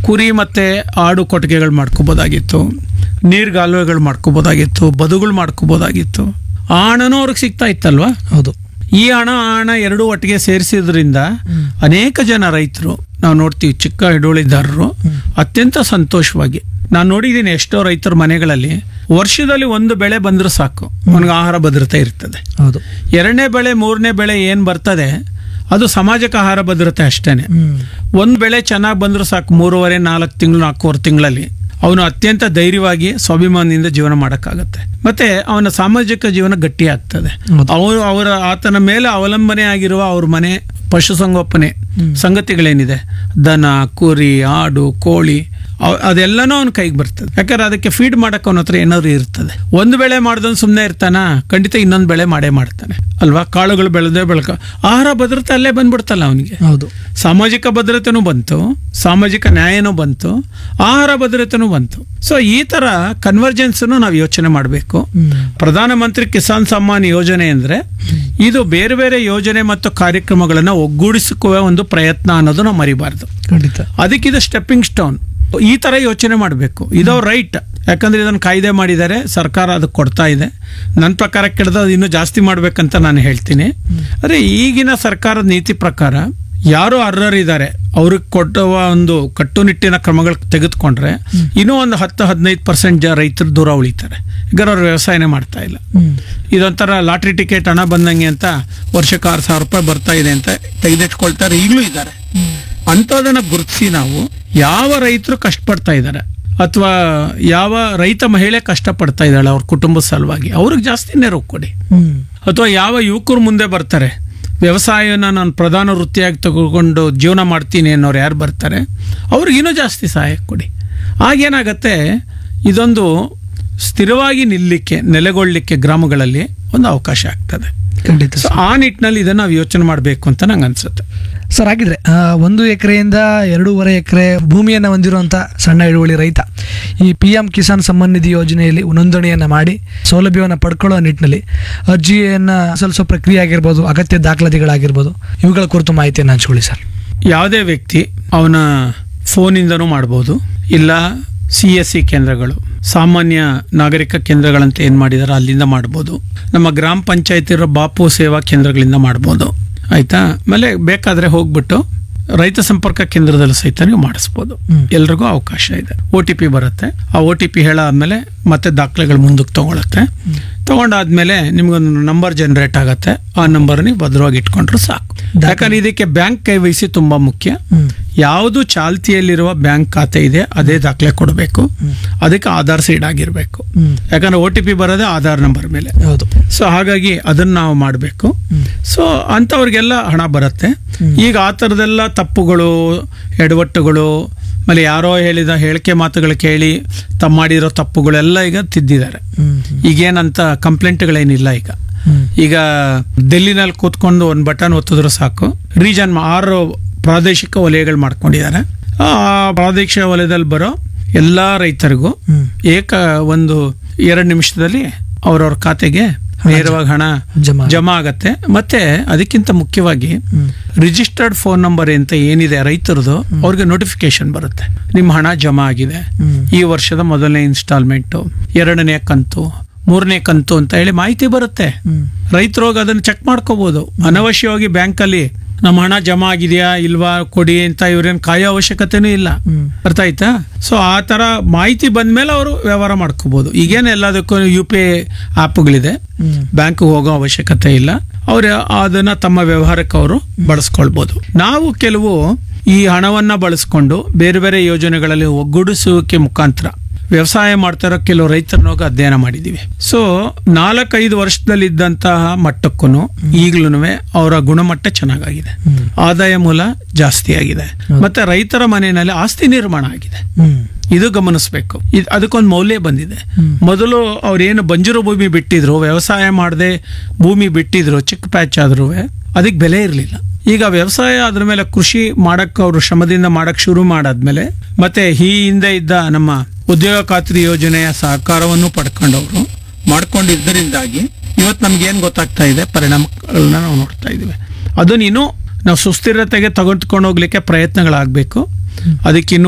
ಕುರಿ ಮತ್ತೆ ಆಡು ಕೊಟ್ಟಿಗೆಗಳು ಮಾಡ್ಕೋಬೋದಾಗಿತ್ತು ನೀರ್ಗಾಲುವೆಗಳು ಮಾಡ್ಕೋಬೋದಾಗಿತ್ತು ಬದುಗಳು ಮಾಡ್ಕೋಬೋದಾಗಿತ್ತು ಆ ಹಣನೂ ಅವ್ರಿಗೆ ಸಿಗ್ತಾ ಇತ್ತಲ್ವಾ ಹೌದು ಈ ಹಣ ಆ ಹಣ ಎರಡೂ ಒಟ್ಟಿಗೆ ಸೇರಿಸಿದ್ರಿಂದ ಅನೇಕ ಜನ ರೈತರು ನಾವು ನೋಡ್ತೀವಿ ಚಿಕ್ಕ ಹಿಡುವಳಿದಾರರು ಅತ್ಯಂತ ಸಂತೋಷವಾಗಿ ನಾನು ನೋಡಿದ್ದೀನಿ ಎಷ್ಟೋ ರೈತರ ಮನೆಗಳಲ್ಲಿ ವರ್ಷದಲ್ಲಿ ಒಂದು ಬೆಳೆ ಬಂದರೂ ಸಾಕು ಅವನಿಗೆ ಆಹಾರ ಭದ್ರತೆ ಇರ್ತದೆ ಹೌದು ಎರಡನೇ ಬೆಳೆ ಮೂರನೇ ಬೆಳೆ ಏನು ಬರ್ತದೆ ಅದು ಸಮಾಜಕ್ಕೆ ಆಹಾರ ಭದ್ರತೆ ಅಷ್ಟೇನೆ ಹ್ಮ್ ಒಂದು ಬೆಳೆ ಚೆನ್ನಾಗಿ ಬಂದರೂ ಸಾಕು ಮೂರುವರೆ ನಾಲ್ಕು ತಿಂಗಳು ನಾಲ್ಕೂವರೆ ತಿಂಗಳಲ್ಲಿ ಅವನು ಅತ್ಯಂತ ಧೈರ್ಯವಾಗಿ ಸ್ವಾಭಿಮಾನದಿಂದ ಜೀವನ ಮಾಡೋಕ್ಕಾಗತ್ತೆ ಮತ್ತೆ ಅವನ ಸಾಮಾಜಿಕ ಜೀವನ ಗಟ್ಟಿ ಆಗ್ತದೆ ಹೌದು. ಅವರು ಅವರ ಆತನ ಮೇಲೆ ಅವಲಂಬನೆ ಆಗಿರುವ ಅವ್ರ ಮನೆ ಪಶುಸಂಗೋಪನೆ ಸಂಗತಿಗಳೇನಿದೆ ದನ ಕುರಿ ಆಡು ಕೋಳಿ ಅವ್- ಅದೆಲ್ಲನೂ ಅವನ ಕೈಗೆ ಬರ್ತದೆ ಯಾಕಂದ್ರೆ ಅದಕ್ಕೆ ಫೀಡ್ ಮಾಡಕ್ಕೆ ಅವನ ಹತ್ರ ಏನಾದ್ರು ಇರ್ತದೆ ಒಂದು ಬೆಳೆ ಮಾಡ್ದನ್ ಸುಮ್ಮನೆ ಇರ್ತಾನ ಖಂಡಿತ ಇನ್ನೊಂದು ಬೆಳೆ ಮಾಡೇ ಮಾಡ್ತಾನೆ ಅಲ್ವಾ ಕಾಳುಗಳು ಬೆಳೆದೇ ಬೆಳಕ ಆಹಾರ ಭದ್ರತೆ ಅಲ್ಲೇ ಬಂದ್ಬಿಡ್ತಲ್ಲ ಅವನಿಗೆ ಹೌದು ಸಾಮಾಜಿಕ ಭದ್ರತೆನೂ ಬಂತು ಸಾಮಾಜಿಕ ನ್ಯಾಯನೂ ಬಂತು ಆಹಾರ ಭದ್ರತೆನೂ ಬಂತು ಸೊ ಈ ತರ ಕನ್ವರ್ಜೆನ್ಸ್ ನಾವು ಯೋಚನೆ ಮಾಡಬೇಕು ಹ್ಮ್ ಪ್ರಧಾನಮಂತ್ರಿ ಕಿಸಾನ್ ಸಮ್ಮಾನ್ ಯೋಜನೆ ಅಂದ್ರೆ ಇದು ಬೇರೆ ಬೇರೆ ಯೋಜನೆ ಮತ್ತು ಕಾರ್ಯಕ್ರಮಗಳನ್ನು ಒಗ್ಗೂಡಿಸಿಕುವ ಒಂದು ಪ್ರಯತ್ನ ಅನ್ನೋದು ನಾವು ಮರಿಬಾರ್ದು ಖಂಡಿತ ಅದಕ್ಕೆ ಇದು ಸ್ಟೆಪ್ಪಿಂಗ್ ಸ್ಟೋನ್ ಈ ತರ ಯೋಚನೆ ಮಾಡಬೇಕು ಇದು ರೈಟ್ ಯಾಕಂದ್ರೆ ಇದನ್ನು ಕಾಯ್ದೆ ಮಾಡಿದ್ದಾರೆ ಸರ್ಕಾರ ಅದಕ್ಕೆ ಕೊಡ್ತಾ ಇದೆ ನನ್ನ ಪ್ರಕಾರ ಕೆಡ್ದ ಅದು ಇನ್ನೂ ಜಾಸ್ತಿ ಮಾಡ್ಬೇಕಂತ ನಾನು ಹೇಳ್ತೀನಿ ಆದರೆ ಈಗಿನ ಸರ್ಕಾರದ ನೀತಿ ಪ್ರಕಾರ ಯಾರು ಅರ್ಹರಿದ್ದಾರೆ ಅವ್ರಿಗೆ ಕೊಡುವ ಒಂದು ಕಟ್ಟುನಿಟ್ಟಿನ ಕ್ರಮಗಳು ತೆಗೆದುಕೊಂಡ್ರೆ ಇನ್ನೂ ಒಂದು ಹತ್ತು ಹದಿನೈದು ಪರ್ಸೆಂಟ್ ಜ ರೈತರು ದೂರ ಉಳಿತಾರೆ ಈಗ ಅವ್ರು ವ್ಯವಸಾಯನೇ ಮಾಡ್ತಾ ಇಲ್ಲ ಹ್ಮ್ ಇದೊಂಥರ ಲಾಟ್ರಿ ಟಿಕೆಟ್ ಹಣ ಬಂದಂಗೆ ಅಂತ ವರ್ಷಕ್ಕೆ ಆರು ಸಾವಿರ ರೂಪಾಯಿ ಬರ್ತಾ ಇದೆ ಅಂತ ತೆಗೆದಿಟ್ಕೊಳ್ತಾರೆ ಈಗಲೂ ಇದ್ದಾರೆ ಅಂಥದನ್ನ ಗುರುತಿಸಿ ನಾವು ಯಾವ ರೈತರು ಕಷ್ಟಪಡ್ತಾ ಇದ್ದಾರೆ ಅಥವಾ ಯಾವ ರೈತ ಮಹಿಳೆ ಕಷ್ಟಪಡ್ತಾ ಇದ್ದಾಳೆ ಅವ್ರ ಕುಟುಂಬದ ಸಲುವಾಗಿ ಅವ್ರಿಗೆ ಜಾಸ್ತಿ ನೆರವು ಕೊಡಿ ಹ್ಮ್ ಅಥವಾ ಯಾವ ಯುವಕರು ಮುಂದೆ ಬರ್ತಾರೆ ವ್ಯವಸಾಯನ ನಾನು ಪ್ರಧಾನ ವೃತ್ತಿಯಾಗಿ ತಗೊಂಡು ಜೀವನ ಮಾಡ್ತೀನಿ ಅನ್ನೋರು ಯಾರು ಬರ್ತಾರೆ ಅವ್ರಿಗೆ ಇನ್ನೂ ಜಾಸ್ತಿ ಸಹಾಯ ಕೊಡಿ ಆಗೇನಾಗತ್ತೆ ಇದೊಂದು ಸ್ಥಿರವಾಗಿ ನಿಲ್ಲಲಿಕ್ಕೆ ನೆಲೆಗೊಳ್ಳಲಿಕ್ಕೆ ಗ್ರಾಮಗಳಲ್ಲಿ ಒಂದು ಅವಕಾಶ ಆಗ್ತದೆ ಖಂಡಿತ ಸೊ ಆ ನಿಟ್ಟಿನಲ್ಲಿ ಇದನ್ನು ನಾವು ಯೋಚನೆ ಮಾಡಬೇಕು ಅಂತ ನಂಗೆ ಅನ್ಸುತ್ತೆ ಸರ್ ಹಾಗಿದ್ರೆ ಆ, ಒಂದು ಎಕರೆಯಿಂದ ಎರಡೂವರೆ ಎಕರೆ ಭೂಮಿಯನ್ನು ಹೊಂದಿರುವಂಥ ಸಣ್ಣ ಹಿಡುವಳಿ ರೈತ ಈ ಪಿ ಎಂ ಕಿಸಾನ್ ಸಮ್ಮಾನ್ ನಿಧಿ ಯೋಜನೆಯಲ್ಲಿ ನೋಂದಣಿಯನ್ನು ಮಾಡಿ ಸೌಲಭ್ಯವನ್ನು ಪಡ್ಕೊಳ್ಳೋ ನಿಟ್ಟಿನಲ್ಲಿ ಅರ್ಜಿಯನ್ನು ಸಲ್ಲಿಸೋ ಪ್ರಕ್ರಿಯೆ ಆಗಿರ್ಬೋದು ಅಗತ್ಯ ದಾಖಲಾತಿಗಳಾಗಿರ್ಬೋದು ಇವುಗಳ ಕುರಿತು ಮಾಹಿತಿಯನ್ನು ಹಂಚ್ಕೊಳ್ಳಿ ಸರ್ ಯಾವುದೇ ವ್ಯಕ್ತಿ ಅವನ ಫೋನಿಂದನೂ ಮಾಡ್ಬೋದು ಇಲ್ಲ ಸಿ ಎಸ್ ಸಿ ಕೇಂದ್ರಗಳು ಸಾಮಾನ್ಯ ನಾಗರಿಕ ಕೇಂದ್ರಗಳಂತ ಏನು ಮಾಡಿದಾರೋ ಅಲ್ಲಿಂದ ಮಾಡ್ಬೋದು ನಮ್ಮ ಗ್ರಾಮ ಪಂಚಾಯತ್ ಇರೋ ಬಾಪು ಸೇವಾ ಕೇಂದ್ರಗಳಿಂದ ಮಾಡ್ಬೋದು ಆಯ್ತಾ ಆಮೇಲೆ ಬೇಕಾದ್ರೆ ಹೋಗ್ಬಿಟ್ಟು ರೈತ ಸಂಪರ್ಕ ಕೇಂದ್ರದಲ್ಲಿ ಸಹಿತ ನೀವು ಮಾಡಿಸ್ಬೋದು ಹ್ಮ್. ಎಲ್ರಿಗೂ ಅವಕಾಶ ಇದೆ ಒ ಟಿ ಪಿ ಬರುತ್ತೆ ಆ ಒ ಟಿ ಪಿ ಹೇಳಾದ್ಮೇಲೆ ಮತ್ತೆ ದಾಖಲೆಗಳು ಮುಂದಕ್ಕೆ ತಗೊಳುತ್ತೆ ತಗೊಂಡಾದ್ಮೇಲೆ ನಿಮ್ಗೊಂದು ನಂಬರ್ ಜನರೇಟ್ ಆಗುತ್ತೆ ಆ ನಂಬರ್ ನೀವು ಭದ್ರವಾಗಿ ಇಟ್ಕೊಂಡ್ರು ಸಾಕು ಯಾಕಂದ್ರೆ ಇದಕ್ಕೆ ಬ್ಯಾಂಕ್ ಕೈ ವಹಿಸಿ ತುಂಬಾ ಮುಖ್ಯ ಹ್ಮ್ ಯಾವುದು ಚಾಲ್ತಿಯಲ್ಲಿರುವ ಬ್ಯಾಂಕ್ ಖಾತೆ ಇದೆ ಅದೇ ದಾಖಲೆ ಕೊಡಬೇಕು ಅದಕ್ಕೆ ಆಧಾರ್ ಸೀಡ್ ಆಗಿರಬೇಕು ಹ್ಮ್ ಯಾಕಂದ್ರೆ ಒ ಟಿ ಪಿ ಬರೋದೇ ಆಧಾರ್ ನಂಬರ್ ಮೇಲೆ ಹೌದು ಸೊ ಹಾಗಾಗಿ ಅದನ್ನ ನಾವು ಮಾಡಬೇಕು ಹ್ಮ್. ಸೊ ಅಂಥವ್ರಿಗೆಲ್ಲ ಹಣ ಬರುತ್ತೆ ಈಗ ಆ ಥರದೆಲ್ಲ ತಪ್ಪುಗಳು ಎಡವಟ್ಟುಗಳು ಆಮೇಲೆ ಯಾರೋ ಹೇಳಿದ ಹೇಳಿಕೆ ಮಾತುಗಳು ಕೇಳಿ ತಮ್ಮ ಮಾಡಿರೋ ತಪ್ಪುಗಳೆಲ್ಲ ಈಗ ತಿದ್ದಿದ್ದಾರೆ ಹ್ಮ್ ಈಗೇನಂತ ಕಂಪ್ಲೇಂಟ್ಗಳೇನಿಲ್ಲ ಈಗ ಹ್ಮ್ ಈಗ ಡೆಲ್ಲಿನಲ್ಲಿ ಕೂತ್ಕೊಂಡು ಒಂದು ಬಟನ್ ಒತ್ತಿದ್ರು ಸಾಕು ರೀಜನ್ ಆರು ಪ್ರಾದೇಶಿಕ ವಲಯಗಳು ಮಾಡ್ಕೊಂಡಿದ್ದಾರೆ ಆ ಪ್ರಾದೇಶಿಕ ವಲಯದಲ್ಲಿ ಬರೋ ಎಲ್ಲಾ ರೈತರಿಗೂ ಹ್ಮ್ ಏಕ ಒಂದು ಎರಡು ನಿಮಿಷದಲ್ಲಿ ಅವ್ರವ್ರ ಖಾತೆಗೆ ನೇರವಾಗಿ ಹಣ ಜಮಾ ಜಮಾ ಆಗತ್ತೆ ಮತ್ತೆ ಅದಕ್ಕಿಂತ ಮುಖ್ಯವಾಗಿ ಹ್ಮ್ ರಿಜಿಸ್ಟರ್ಡ್ ಫೋನ್ ನಂಬರ್ ಅಂತ ಏನಿದೆ ರೈತರದು ಅವ್ರಿಗೆ ನೋಟಿಫಿಕೇಶನ್ ಬರುತ್ತೆ ನಿಮ್ಮ ಹಣ ಜಮಾ ಆಗಿದೆ ಹ್ಮ್ ಈ ವರ್ಷದ ಮೊದಲನೇ ಇನ್ಸ್ಟಾಲ್ಮೆಂಟು ಎರಡನೇ ಕಂತು ಮೂರನೇ ಕಂತು ಅಂತ ಹೇಳಿ ಮಾಹಿತಿ ಬರುತ್ತೆ ಹ್ಮ್ ರೈತರು ಹೋಗಿ ಅದನ್ನ ಚೆಕ್ ಮಾಡ್ಕೋಬಹುದು ಅನವಶ್ಯವಾಗಿ ಬ್ಯಾಂಕಲ್ಲಿ ನಮ್ಮ ಹಣ ಜಮಾ ಆಗಿದೆಯಾ ಇಲ್ವಾ ಕೊಡಿ ಅಂತ ಇವ್ರೇನು ಕಾಯೋ ಅವಶ್ಯಕತೆನೂ ಇಲ್ಲ ಹ್ಮ್ ಅರ್ಥ ಆಯ್ತಾ ಸೊ ಆ ತರ ಮಾಹಿತಿ ಬಂದ್ಮೇಲೆ ಅವರು ವ್ಯವಹಾರ ಮಾಡ್ಕೋಬಹುದು ಈಗೇನು ಎಲ್ಲದಕ್ಕೂ ಯು ಪಿ ಐ ಆ್ಯಪ್ಗಳಿದೆ ಹ್ಮ್ ಬ್ಯಾಂಕ್ ಹೋಗೋ ಅವಶ್ಯಕತೆ ಇಲ್ಲ ಅವ್ರು ಅದನ್ನ ತಮ್ಮ ವ್ಯವಹಾರಕ್ಕೆ ಅವರು ಬಳಸ್ಕೊಳ್ಬಹುದು ನಾವು ಕೆಲವು ಈ ಹಣವನ್ನ ಬಳಸ್ಕೊಂಡು ಬೇರೆ ಬೇರೆ ಯೋಜನೆಗಳಲ್ಲಿ ಒಗ್ಗೂಡಿಸುವಿಕೆ ಮುಖಾಂತರ ವ್ಯವಸಾಯ ಮಾಡ್ತಾ ಇರೋ ಕೆಲವು ರೈತರನ್ನ ಹೋಗಿ ಅಧ್ಯಯನ ಮಾಡಿದೀವಿ ಸೊ ನಾಲ್ಕೈದು ವರ್ಷದಲ್ಲಿದ್ದಂತಹ ಮಟ್ಟಕ್ಕೂ ಈಗ್ಲೂ ಅವರ ಗುಣಮಟ್ಟ ಚೆನ್ನಾಗಾಗಿದೆ ಹ್ಮ್ ಆದಾಯ ಮೂಲ ಜಾಸ್ತಿ ಆಗಿದೆ ಮತ್ತೆ ರೈತರ ಮನೆಯಲ್ಲಿ ಆಸ್ತಿ ನಿರ್ಮಾಣ ಆಗಿದೆ ಹ್ಮ್ ಇದು ಗಮನಿಸಬೇಕು ಇದು ಅದಕ್ಕೊಂದು ಮೌಲ್ಯ ಬಂದಿದೆ ಹ್ಮ್. ಮೊದಲು ಅವ್ರೇನು ಬಂಜರು ಭೂಮಿ ಬಿಟ್ಟಿದ್ರು ವ್ಯವಸಾಯ ಮಾಡದೆ ಭೂಮಿ ಬಿಟ್ಟಿದ್ರು ಚಿಕ್ಕ ಪ್ಯಾಚ್ ಆದ್ರೂ ಅದಕ್ಕೆ ಬೆಲೆ ಇರಲಿಲ್ಲ ಈಗ ವ್ಯವಸಾಯ ಅದ್ರ ಮೇಲೆ ಕೃಷಿ ಮಾಡಕ್ ಅವರು ಶ್ರಮದಿಂದ ಮಾಡಕ್ ಶುರು ಮಾಡಾದ್ಮೇಲೆ ಮತ್ತೆ ಈ ಹಿಂದೆ ಇದ್ದ ನಮ್ಮ ಉದ್ಯೋಗ ಖಾತ್ರಿ ಯೋಜನೆಯ ಸಹಕಾರವನ್ನು ಪಡ್ಕೊಂಡವರು ಮಾಡ್ಕೊಂಡಿದ್ದರಿಂದಾಗಿ ಇವತ್ತು ನಮ್ಗೆ ಏನ್ ಗೊತ್ತಾಗ್ತಾ ಇದೆ ಪರಿಣಾಮಗಳನ್ನ ನಾವು ನೋಡ್ತಾ ಇದೀವಿ ಅದು ನೀನು ನಾವು ಸುಸ್ಥಿರತೆಗೆ ತಗೊಂಡ್ಕೊಂಡು ಹೋಗ್ಲಿಕ್ಕೆ ಪ್ರಯತ್ನಗಳಾಗಬೇಕು ಅದಕ್ಕಿನ್ನೂ